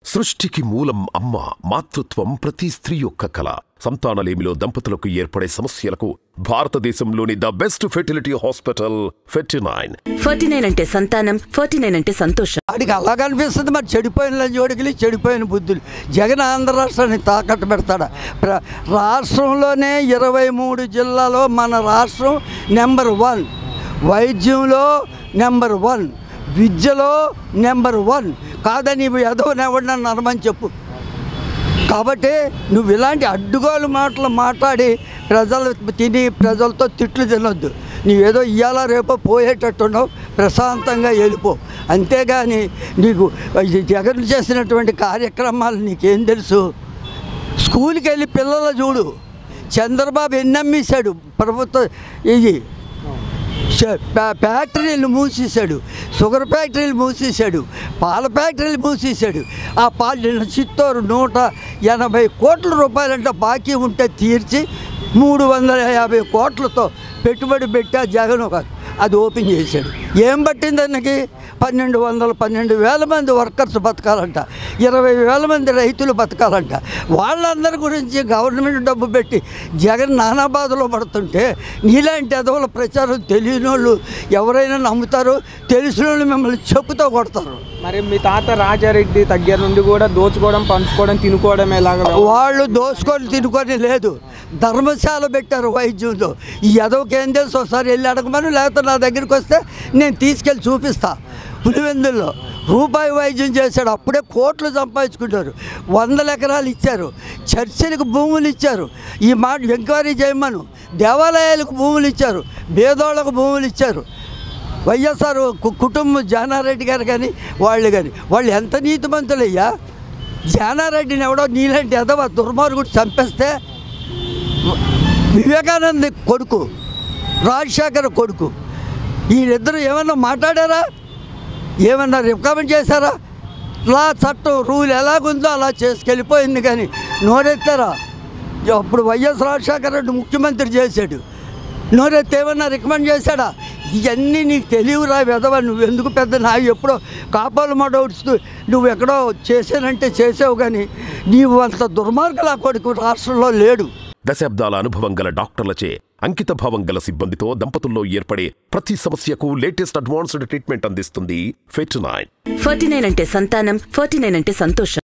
సృష్టికి మూలం అమ్మ మాతృత్వం ప్రతి స్త్రీ యొక్క కళ సంతానలేమిలో దంపతులకు ఏర్పడే సమస్యలకు భారతదేశంలోని the best fertility hospital Ferty nine forty nine అంటే సంతానం ఫార్టీ నైన్ అంటే సంతోషం వాడికి అలా కనిపిస్తుంది మరి చెడిపోయిన జోడికి చెడిపోయిన బుద్ధులు జగన్ ఆంధ్ర రాష్ట్రాన్ని తాకట్టు పెడతాడా ప్ర- రాష్ట్రంలోనే ఇరవై మూడు జిల్లాలో మన రాష్ట్రం నెంబర్ వన్ వైద్యంలో నెంబర్ వన్ విద్యలో నెంబర్ వన్ కాదని ఇవి ఎదవనెవడిని నమ్మని చెప్పు కాబట్టి నువ్వు ఇలాంటి అడ్డుగోలు మాటలు మాట్లాడి ప్రజలు తిని ప్రజలతో తిట్లు తినొద్దు నీవేదో ఇవాళ రేపో పోయేటట్టున్నావు ప్రశాంతంగా వెళ్ళిపో అంతేగాని నీకు ఈ జగన్ చేసినటువంటి కార్యక్రమాలు నీకేం తెలుసు స్కూల్కి వెళ్ళి పిల్లలు చూడు చంద్రబాబు ఎన్ని అమ్మేశాడు ప్రభుత్వ ఇది ష- ఫ్యా- ఫ్యాక్టరీలు మూసేశాడు షుగర్ ఫ్యాక్టరీలు మూసేశాడు పాల ఫ్యాక్టరీలు మూసేశాడు ఆ పాల చిత్తూరు నూట ఎనభై కోట్ల రూపాయలంటే బాకీ ఉంటే తీర్చి మూడు వందల యాభై కోట్లతో పెట్టుబడి పెట్టి ఆ జగన్ ఒక అది ఓపెన్ చేశాడు ఏం పట్టింది దానికి పన్నెండు వందల పన్నెండు వేల మంది వర్కర్స్ బతకాలంట ఇరవై వేల మంది రైతులు బతకాలంట వాళ్ళందరి గురించి గవర్నమెంట్ డబ్బు పెట్టి జగన్ నానా బాధలో పడుతుంటే నీలాంటి ఎదవల ప్రచారం తెలియని వాళ్ళు ఎవరైనా నమ్ముతారు తెలిసిన వాళ్ళు మిమ్మల్ని చెప్పుతో కొడతారు మరి మీ తాత రాజారెడ్డి దగ్గర నుండి కూడా దోచుకోవడం పంచుకోవడం తినుకోవడం ఎలాగ వాళ్ళు దోసుకొని తినుకొని లేదు ధర్మశాల పెట్టారు వైద్యంలో ఈ ఎదవకి ఏం తెలుసు ఒకసారి వెళ్ళి అడగమని లేకపోతే నా దగ్గరికి వస్తే నేను తీసుకెళ్ళి చూపిస్తా పులివెందుల్లో రూపాయి వైద్యం చేశాడు అప్పుడే కోట్లు సంపాదించుకుంటారు వందల ఎకరాలు ఇచ్చారు చర్చిలకు భూములు ఇచ్చారు ఈ మాట ఎంక్వైరీ చేయమను దేవాలయాలకు భూములు ఇచ్చారు పేదోళ్ళకు భూములు ఇచ్చారు వైఎస్ఆర్ కు- కుటుంబం జానారెడ్డి గారు కానీ వాళ్ళు కానీ వాళ్ళు ఎంత నీతిమంతులయ్యా జానారెడ్డిని ఎవడో నీలాంటి ఎదవ దుర్మార్గుడు చంపేస్తే వివేకానంద కొడుకు రాజశేఖర్ కొడుకు వీళ్ళిద్దరూ ఏమన్నా మాట్లాడారా ఏమన్నా రికమెండ్ చేశారా లా చట్టం రూల్ ఎలాగుందో అలా చేసుకెళ్ళిపోయింది కానీ నోరెత్తారా అప్పుడు వైఎస్ రాజశేఖర రెడ్డి ముఖ్యమంత్రి చేశాడు నోరెత్తి ఏమన్నా రికమెండ్ చేశాడా ఇవన్నీ నీకు తెలియరా వెదవ నువ్వు ఎందుకు పెద్ద నా ఎప్పుడో కాపాలు మడవడుస్తూ నువ్వు ఎక్కడో చేశానంటే చేసావు కానీ నీవు అంత దుర్మార్గుల కొడుకు రాష్ట్రంలో లేడు దశాబ్దాల అనుభవం గల డాక్టర్లచే అంకిత భావం గల సిబ్బందితో దంపతుల్లో ఏర్పడే ప్రతి సమస్యకు లేటెస్ట్ అడ్వాన్స్డ్ ట్రీట్మెంట్ అందిస్తుంది ఫెర్టినైన్ ఫార్టీ నైన్ అంటే సంతానం ఫార్టీ నైన్ అంటే సంతోషం